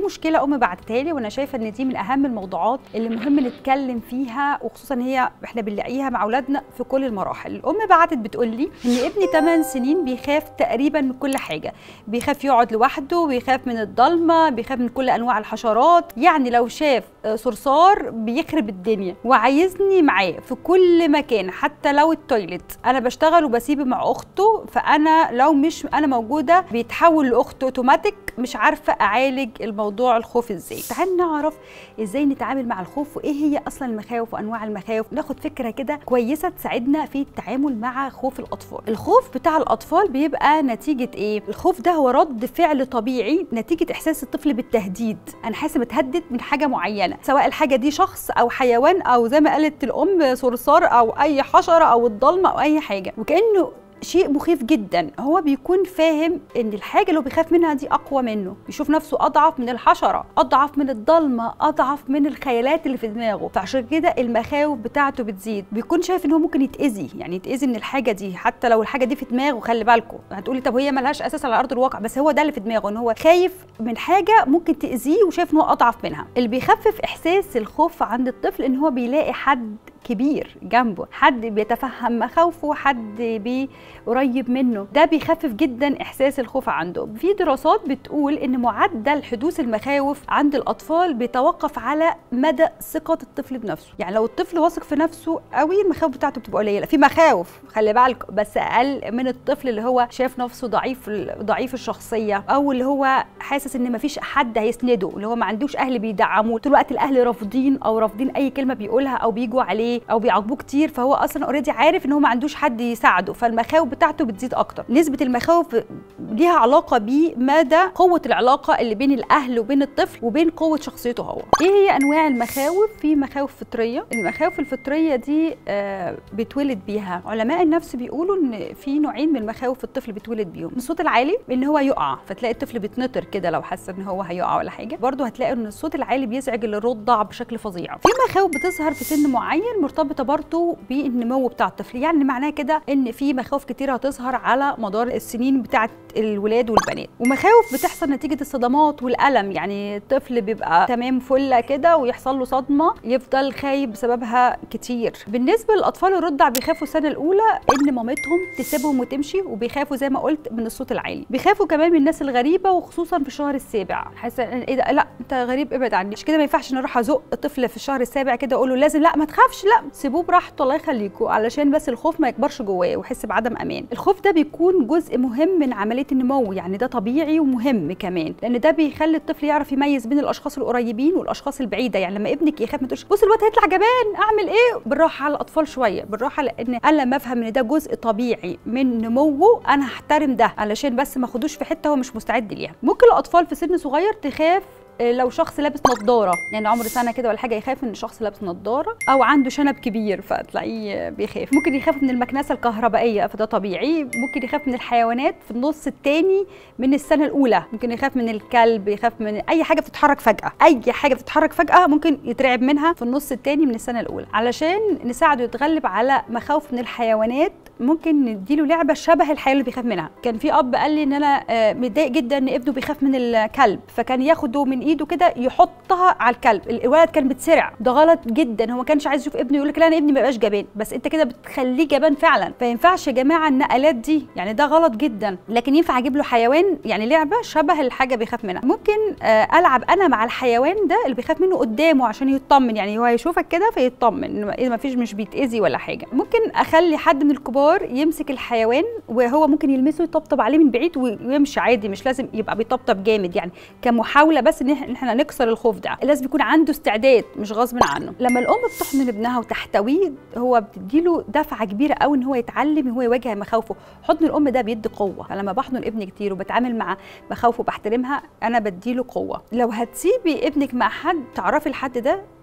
مشكله ام بعتها لي وانا شايفه ان دي من اهم الموضوعات اللي مهم نتكلم فيها وخصوصا ان هي احنا بنلاقيها مع اولادنا في كل المراحل الام بعتت بتقول لي ان ابني 8 سنين بيخاف تقريبا من كل حاجه بيخاف يقعد لوحده بيخاف من الضلمه بيخاف من كل انواع الحشرات يعني لو شاف صرصار بيخرب الدنيا وعايزني معاه في كل مكان حتى لو التويلت انا بشتغل وبسيبه مع اخته فانا لو مش انا موجوده بيتحول لاخته اوتوماتيك مش عارفه اعالج الموضوع الخوف ازاي تعال نعرف ازاي نتعامل مع الخوف وايه هي اصلا المخاوف وانواع المخاوف ناخد فكره كده كويسه تساعدنا في التعامل مع خوف الاطفال الخوف بتاع الاطفال بيبقى نتيجه ايه الخوف ده هو رد فعل طبيعي نتيجه احساس الطفل بالتهديد انا حاسه متهدد من حاجه معينه سواء الحاجه دي شخص او حيوان او زي ما قالت الام صرصار او اي حشره او الضلمه او اي حاجه وكانه شيء مخيف جدا هو بيكون فاهم ان الحاجه اللي هو بيخاف منها دي اقوى منه بيشوف نفسه اضعف من الحشره اضعف من الضلمه اضعف من الخيالات اللي في دماغه فعشان كده المخاوف بتاعته بتزيد بيكون شايف ان هو ممكن يتاذي يعني يتاذي من الحاجه دي حتى لو الحاجه دي في دماغه خلي بالكم هتقولي طب هي ملهاش اساس على ارض الواقع بس هو ده اللي في دماغه ان هو خايف من حاجه ممكن تاذيه وشايف ان هو اضعف منها اللي بيخفف احساس الخوف عند الطفل ان هو بيلاقي حد كبير جنبه حد بيتفهم مخاوفه حد بي قريب منه ده بيخفف جدا احساس الخوف عنده في دراسات بتقول ان معدل حدوث المخاوف عند الاطفال بيتوقف على مدى ثقه الطفل بنفسه يعني لو الطفل واثق في نفسه قوي المخاوف بتاعته بتبقى قليله في مخاوف خلي بالك بس اقل من الطفل اللي هو شايف نفسه ضعيف ضعيف الشخصيه او اللي هو حاسس ان مفيش حد هيسنده اللي هو ما عندوش اهل بيدعموه طول الوقت الاهل رافضين او رافضين اي كلمه بيقولها او بيجوا عليه او بيعاقبوه كتير فهو اصلا اوريدي عارف ان هو ما عندوش حد يساعده فالمخاوف بتاعته بتزيد اكتر نسبه المخاوف ليها علاقه بمدى قوه العلاقه اللي بين الاهل وبين الطفل وبين قوه شخصيته هو ايه هي انواع المخاوف في مخاوف فطريه المخاوف الفطريه دي آه بيتولد بيها علماء النفس بيقولوا ان في نوعين من المخاوف الطفل بيتولد بيهم الصوت العالي ان هو يقع فتلاقي الطفل بيتنطر كده لو حس ان هو هيقع ولا حاجه برضه هتلاقي ان الصوت العالي بيزعج الرضع بشكل فظيع في مخاوف بتظهر في سن معين مرتبطه برضه بالنمو بتاع الطفل يعني معناه كده ان في مخاوف كتير هتظهر على مدار السنين بتاعه الولاد والبنات ومخاوف بتحصل نتيجه الصدمات والالم يعني الطفل بيبقى تمام فله كده ويحصل له صدمه يفضل خايف بسببها كتير بالنسبه للاطفال الرضع بيخافوا السنه الاولى ان مامتهم تسيبهم وتمشي وبيخافوا زي ما قلت من الصوت العالي بيخافوا كمان من الناس الغريبه وخصوصا في الشهر السابع حاسه ايه ده لا انت غريب ابعد عني مش كده ما ينفعش نروح ازق طفل في الشهر السابع كده اقول له لازم لا ما تخافش لا سيبوه براحته الله يخليكم علشان بس الخوف ما يكبرش جواه ويحس بعدم امان الخوف ده بيكون جزء مهم من عمليه النمو يعني ده طبيعي ومهم كمان لان ده بيخلي الطفل يعرف يميز بين الاشخاص القريبين والاشخاص البعيده يعني لما ابنك يخاف ما تقولش بص الواد هيطلع جبان اعمل ايه بالراحه على الاطفال شويه بالراحه لان انا لما افهم ان ده جزء طبيعي من نموه انا هحترم ده علشان بس ما اخدوش في حته هو مش مستعد ليها ممكن الاطفال في سن صغير تخاف لو شخص لابس نظاره يعني عمر سنه كده ولا حاجه يخاف ان شخص لابس نظاره او عنده شنب كبير فتلاقيه بيخاف ممكن يخاف من المكنسه الكهربائيه فده طبيعي ممكن يخاف من الحيوانات في النص الثاني من السنه الاولى ممكن يخاف من الكلب يخاف من اي حاجه بتتحرك فجاه اي حاجه بتتحرك فجاه ممكن يترعب منها في النص الثاني من السنه الاولى علشان نساعده يتغلب على مخاوف من الحيوانات ممكن نديله لعبه شبه الحيوان اللي بيخاف منها كان في اب قال لي ان انا متضايق جدا ان ابنه بيخاف من الكلب فكان ياخده من ايده كده يحطها على الكلب الولد كان بيتسرع ده غلط جدا هو ما كانش عايز يشوف ابنه يقول لك لا انا ابني ما يبقاش جبان بس انت كده بتخليه جبان فعلا فينفعش يا جماعه النقلات دي يعني ده غلط جدا لكن ينفع اجيب له حيوان يعني لعبه شبه الحاجه بيخاف منها ممكن العب انا مع الحيوان ده اللي بيخاف منه قدامه عشان يطمن يعني هو يشوفك كده فيطمن ما فيش مش بيتاذي ولا حاجه ممكن اخلي حد من الكبار يمسك الحيوان وهو ممكن يلمسه يطبطب عليه من بعيد ويمشي عادي مش لازم يبقى بيطبطب جامد يعني كمحاوله بس ان احنا نكسر الخوف ده لازم يكون عنده استعداد مش غصب عنه لما الام بتحضن ابنها وتحتويه هو بتديله دفعه كبيره قوي ان هو يتعلم ان هو يواجه مخاوفه حضن الام ده بيدي قوه فلما بحضن ابني كتير وبتعامل مع مخاوفه وبحترمها انا بديله قوه لو هتسيبي ابنك مع حد تعرفي الحد ده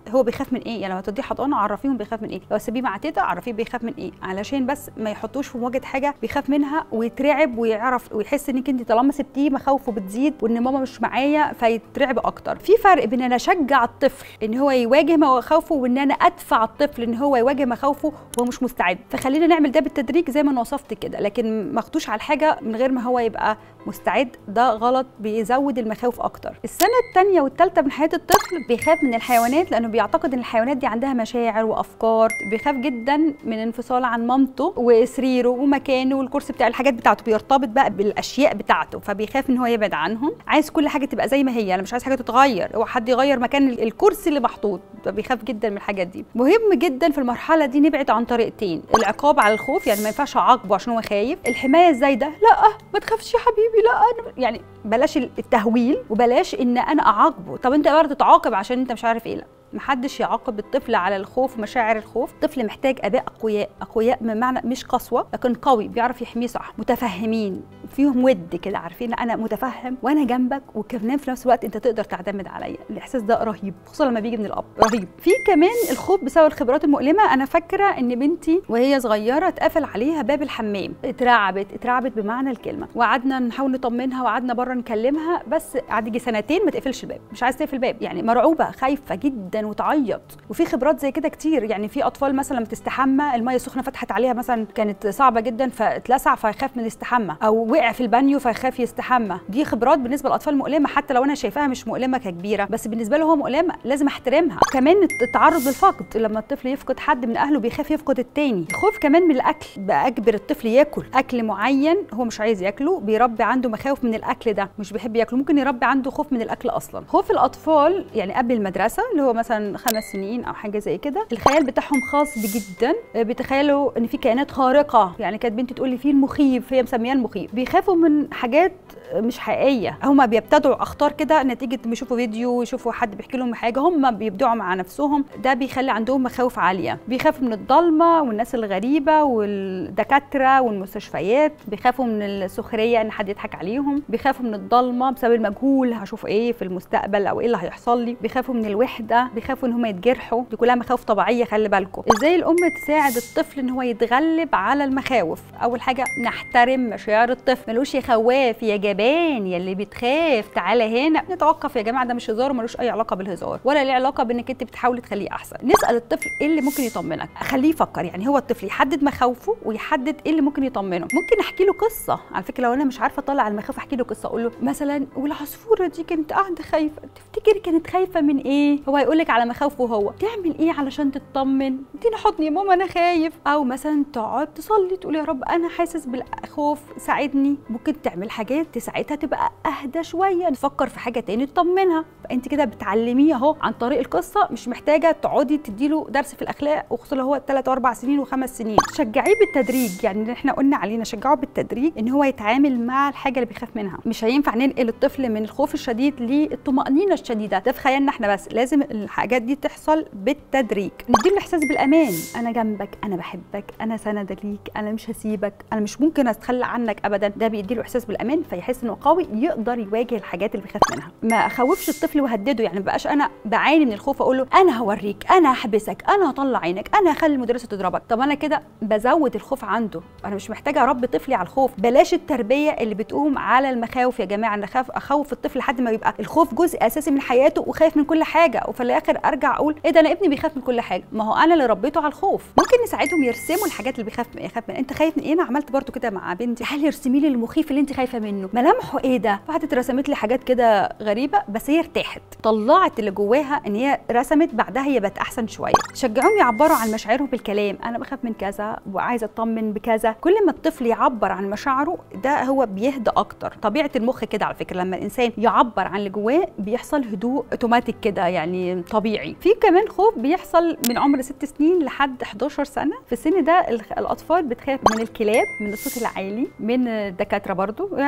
هو بيخاف من ايه يعني لما توديه حضانه عرفيهم بيخاف من ايه لو سيبيه مع تيتا عرفيه بيخاف من ايه علشان بس ما يحطوش في مواجهه حاجه بيخاف منها ويترعب ويعرف ويحس انك انت طالما سبتيه مخاوفه بتزيد وان ماما مش معايا فيترعب اكتر في فرق بين انا اشجع الطفل ان هو يواجه مخاوفه وان انا ادفع الطفل ان هو يواجه مخاوفه وهو مش مستعد فخلينا نعمل ده بالتدريج زي ما انا وصفت كده لكن ما اخدوش على الحاجه من غير ما هو يبقى مستعد ده غلط بيزود المخاوف اكتر السنه الثانيه والثالثه من حياه الطفل بيخاف من الحيوانات لانه بيعتقد ان الحيوانات دي عندها مشاعر وافكار بيخاف جدا من انفصال عن مامته وسريره ومكانه والكرسي بتاع الحاجات بتاعته بيرتبط بقى بالاشياء بتاعته فبيخاف ان هو يبعد عنهم عايز كل حاجه تبقى زي ما هي انا مش عايز حاجه تتغير هو حد يغير مكان الكرسي اللي محطوط فبيخاف جدا من الحاجات دي مهم جدا في المرحله دي نبعد عن طريقتين العقاب على الخوف يعني ما ينفعش اعاقبه عشان هو خايف الحمايه الزايده لا ما تخافش يا حبيبي لا أنا يعني بلاش التهويل وبلاش ان انا اعاقبه طب انت بقى تتعاقب عشان انت مش عارف ايه لا محدش يعاقب الطفل على الخوف ومشاعر الخوف الطفل محتاج اباء اقوياء اقوياء بمعنى مش قسوه لكن قوي بيعرف يحميه صح متفهمين فيهم ود كده عارفين انا متفهم وانا جنبك وكمان في نفس الوقت انت تقدر تعتمد عليا الاحساس ده رهيب خصوصا لما بيجي من الاب رهيب في كمان الخوف بسبب الخبرات المؤلمه انا فاكره ان بنتي وهي صغيره اتقفل عليها باب الحمام اترعبت اترعبت بمعنى الكلمه وقعدنا نحاول نطمنها وقعدنا بره نكلمها بس قعد يجي سنتين ما تقفلش الباب مش عايزه تقفل الباب يعني مرعوبه خايفه جدا وتعيط وفي خبرات زي كده كتير يعني في اطفال مثلا لما تستحمى الميه السخنه فتحت عليها مثلا كانت صعبه جدا فاتلسع فيخاف من يستحمى او وقع في البانيو فيخاف يستحمى دي خبرات بالنسبه للاطفال مؤلمه حتى لو انا شايفاها مش مؤلمه ككبيره بس بالنسبه له هو مؤلمه لازم احترمها كمان التعرض للفقد لما الطفل يفقد حد من اهله بيخاف يفقد التاني الخوف كمان من الاكل باجبر الطفل ياكل اكل معين هو مش عايز ياكله بيربي عنده مخاوف من الاكل ده مش بيحب ياكله ممكن يربي عنده خوف من الاكل اصلا خوف الاطفال يعني قبل المدرسه اللي هو مثلا خمس سنين او حاجه زي كده الخيال بتاعهم خاص جدا بيتخيلوا ان في كائنات خارقه يعني كانت بنتي تقول لي في المخيف هي مسمياه المخيف بيخافوا من حاجات مش حقيقيه هم بيبتدعوا اخطار كده نتيجه بيشوفوا فيديو يشوفوا حد بيحكي لهم حاجه هم بيبدعوا مع نفسهم ده بيخلي عندهم مخاوف عاليه بيخافوا من الضلمه والناس الغريبه والدكاتره والمستشفيات بيخافوا من السخريه ان حد يضحك عليهم بيخافوا من الضلمه بسبب المجهول هشوف ايه في المستقبل او ايه اللي هيحصل لي بيخافوا من الوحده بيخافوا ان هم يتجرحوا دي كلها مخاوف طبيعيه خلي بالكم ازاي الام تساعد الطفل ان هو يتغلب على المخاوف اول حاجه نحترم مشاعر الطفل ملوش يا خواف يا جبان يا اللي بتخاف تعالى هنا نتوقف يا جماعه ده مش هزار وملوش اي علاقه بالهزار ولا ليه علاقه بانك انت بتحاولي تخليه احسن نسال الطفل ايه اللي ممكن يطمنك خليه يفكر يعني هو الطفل يحدد مخاوفه ويحدد ايه اللي ممكن يطمنه ممكن احكي له قصه على فكره لو انا مش عارفه اطلع المخاوف احكي له قصه اقول له مثلا والعصفوره دي كانت قاعده خايفه تفتكري كانت خايفه من ايه هو هيقول لك على مخاوفه هو تعمل ايه علشان تطمن اديني حضني يا ماما انا خايف او مثلا تقعد تصلي تقول يا رب انا حاسس بالخوف ساعدني ممكن تعمل حاجات تساعدها تبقى اهدى شويه تفكر في حاجه تاني تطمنها فانت كده بتعلميه اهو عن طريق القصه مش محتاجه تقعدي تديله درس في الاخلاق وخصوصا لو هو 3 واربع سنين وخمس سنين شجعيه بالتدريج يعني اللي احنا قلنا عليه نشجعه بالتدريج ان هو يتعامل مع الحاجه اللي بيخاف منها مش هينفع ننقل الطفل من الخوف الشديد للطمانينه الشديده ده في خيالنا احنا بس لازم الحاجات دي تحصل بالتدريج نديله احساس بالامان انا جنبك انا بحبك انا سند ليك انا مش هسيبك انا مش ممكن اتخلى عنك ابدا ده بيديله احساس بالامان فيحس انه قوي يقدر يواجه الحاجات اللي بيخاف منها ما اخوفش الطفل وهدده يعني ما بقاش انا بعاني من الخوف اقول له انا هوريك انا هحبسك انا هطلع عينك انا هخلي المدرسه تضربك طب انا كده بزود الخوف عنده انا مش محتاجه اربي طفلي على الخوف بلاش التربيه اللي بتقوم على المخاوف يا جماعه انا اخاف اخوف الطفل لحد ما يبقى الخوف جزء اساسي من حياته وخايف من كل حاجه وفي الاخر ارجع اقول ايه ده انا ابني بيخاف من كل حاجه ما هو انا اللي ربيته على الخوف ممكن نساعدهم يرسموا الحاجات اللي بيخاف يخاف من انت خايف من ايه انا عملت برضو كده مع بنتي هل ارسمي لي المخيف اللي انت خايفه منه ملامحه ايه ده قعدت رسمت لي حاجات كده غريبه بس هي ارتاحت طلعت اللي جواها ان هي رسمت بعدها هي بقت احسن شويه شجعوهم يعبروا عن مشاعرهم بالكلام انا بخاف من كذا وعايزه اطمن بكذا كل ما الطفل يعبر عن مشاعره ده هو بيهدى اكتر طبيعه المخ كده على فكره لما الانسان يعبر عن اللي جواه بيحصل هدوء اوتوماتيك كده يعني طبيعي في كمان خوف بيحصل من عمر ست سنين لحد 11 سنه في السن ده الاطفال بتخاف من الكلاب من الصوت العالي من الدكاتره برضو يعني غالبا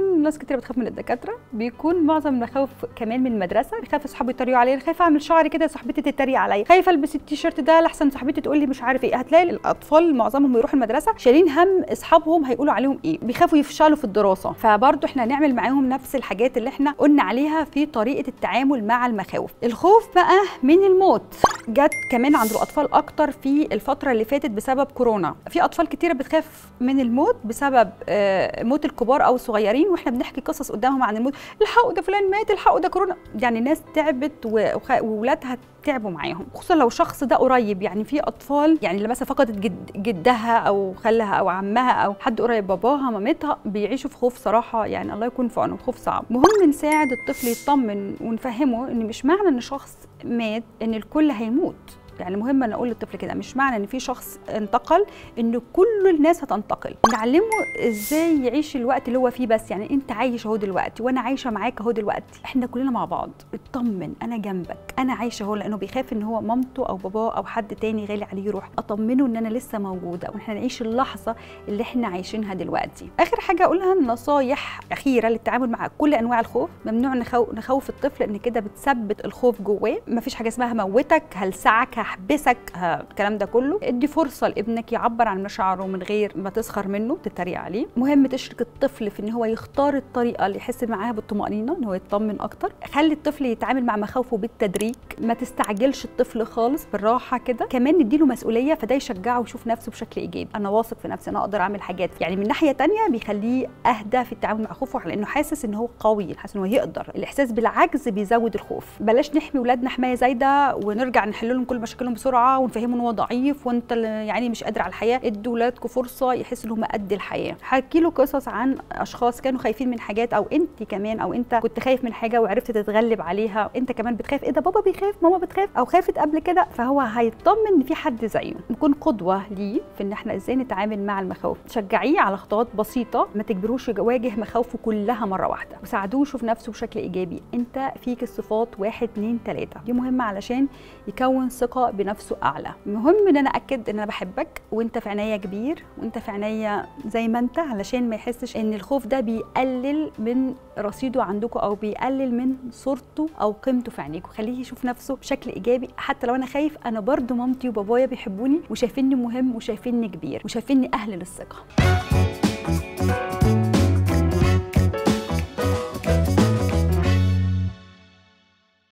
بيكون ناس كتير بتخاف من الدكاتره بيكون معظم المخاوف كمان من المدرسه بخاف اصحابي يتريقوا عليا خايفه اعمل شعري كده صاحبتي تتريق عليا خايفه البس التيشيرت ده لحسن صاحبتي تقول لي مش عارف ايه هتلاقي الاطفال معظمهم يروحوا المدرسه شايلين هم اصحابهم هيقولوا عليهم ايه بيخافوا يفشلوا في الدراسه فبرضه احنا هنعمل معاهم نفس الحاجات اللي احنا قلنا عليها في طريقه التعامل مع المخاوف الخوف بقى من الموت جت كمان عند الاطفال اكتر في الفتره اللي فاتت بسبب كورونا في اطفال كتيره بتخاف من الموت بسبب آه، موت الكبار او الصغيرين واحنا بنحكي قصص قدامهم عن الموت الحقوا ده فلان مات الحقوا ده كورونا يعني ناس تعبت و- وخ- وولادها تعبوا معاهم خصوصا لو الشخص ده قريب يعني في اطفال يعني اللي مثلا فقدت جد جدها او خالها او عمها او حد قريب باباها مامتها بيعيشوا في خوف صراحه يعني الله يكون في عونهم خوف صعب مهم نساعد الطفل يطمن ونفهمه ان مش معنى ان شخص مات ان الكل هيموت يعني مهم ان اقول للطفل كده مش معنى ان في شخص انتقل ان كل الناس هتنتقل نعلمه ازاي يعيش الوقت اللي هو فيه بس يعني انت عايش اهو دلوقتي وانا عايشه معاك اهو دلوقتي احنا كلنا مع بعض اطمن انا جنبك انا عايشه اهو لانه بيخاف ان هو مامته او باباه او حد تاني غالي عليه يروح اطمنه ان انا لسه موجوده واحنا نعيش اللحظه اللي احنا عايشينها دلوقتي اخر حاجه اقولها نصايح اخيره للتعامل مع كل انواع الخوف ممنوع نخو... نخوف الطفل ان كده بتثبت الخوف جواه مفيش حاجه اسمها هموتك هلسعك هحبسك ه- الكلام ده كله ادي فرصه لابنك يعبر عن مشاعره من غير ما تسخر منه تتريق عليه مهم تشرك الطفل في ان هو يختار الطريقه اللي يحس معاها بالطمانينه ان هو يطمن اكتر خلي الطفل يتعامل مع مخاوفه بالتدريج ما تستعجلش الطفل خالص بالراحه كده كمان نديله مسؤوليه فده يشجعه ويشوف نفسه بشكل ايجابي انا واثق في نفسي انا اقدر اعمل حاجات يعني من ناحيه تانية بيخليه اهدى في التعامل مع خوفه على انه حاسس ان هو قوي حاسس ان هو يقدر الاحساس بالعجز بيزود الخوف بلاش نحمي ولادنا حمايه زايده ونرجع نحل لهم كل مشاكلهم بسرعه ونفهمهم ان هو ضعيف وانت اللي يعني مش قادر على الحياه ادوا ولادكم فرصه يحسوا ان هم قد الحياه حكي له قصص عن اشخاص كانوا خايفين من حاجات او انت كمان او انت كنت خايف من حاجه وعرفت تتغلب عليها انت كمان بتخاف ايه ده بابا بيخاف ماما بتخاف او خافت قبل كده فهو هيطمن ان في حد زيه نكون قدوه ليه في ان احنا ازاي نتعامل مع المخاوف شجعيه على خطوات بسيطه ما تجبروش يواجه مخاوفه كلها مره واحده وساعدوه يشوف نفسه بشكل ايجابي انت فيك الصفات واحد اتنين تلاته دي مهمه علشان يكون ثقه بنفسه اعلى مهم ان انا اكد ان انا بحبك وانت في عينيا كبير وانت في عينيا زي ما انت علشان ما يحسش ان الخوف ده بيقلل من رصيده عندكم او بيقلل من صورته او قيمته في عينيكم خليه يشوف نفسه بشكل ايجابي حتى لو انا خايف انا برضو مامتي وبابايا بيحبوني وشايفيني مهم وشايفيني كبير وشايفيني اهل للثقه